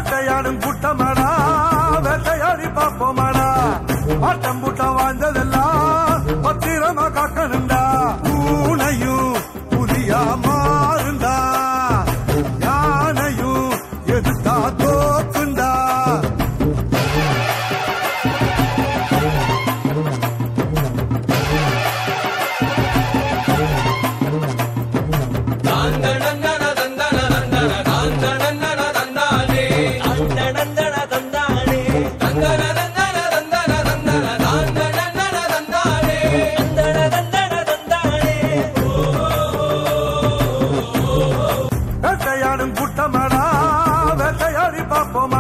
வேட்டையாடும் கூட்டமாடா வேட்டையாடி பார்ப்போமாடா ஆட்டம் கூட்டம் வாழ்ந்ததெல்லாம் பத்திரமா காக்கணுண்டா பூனையும் புலியா மாறுண்டா யானையும் எதுத்தா தோக்குண்டா வேட்டையாடும் கூட்டமாடா வேட்டையாடி பார்ப்போமா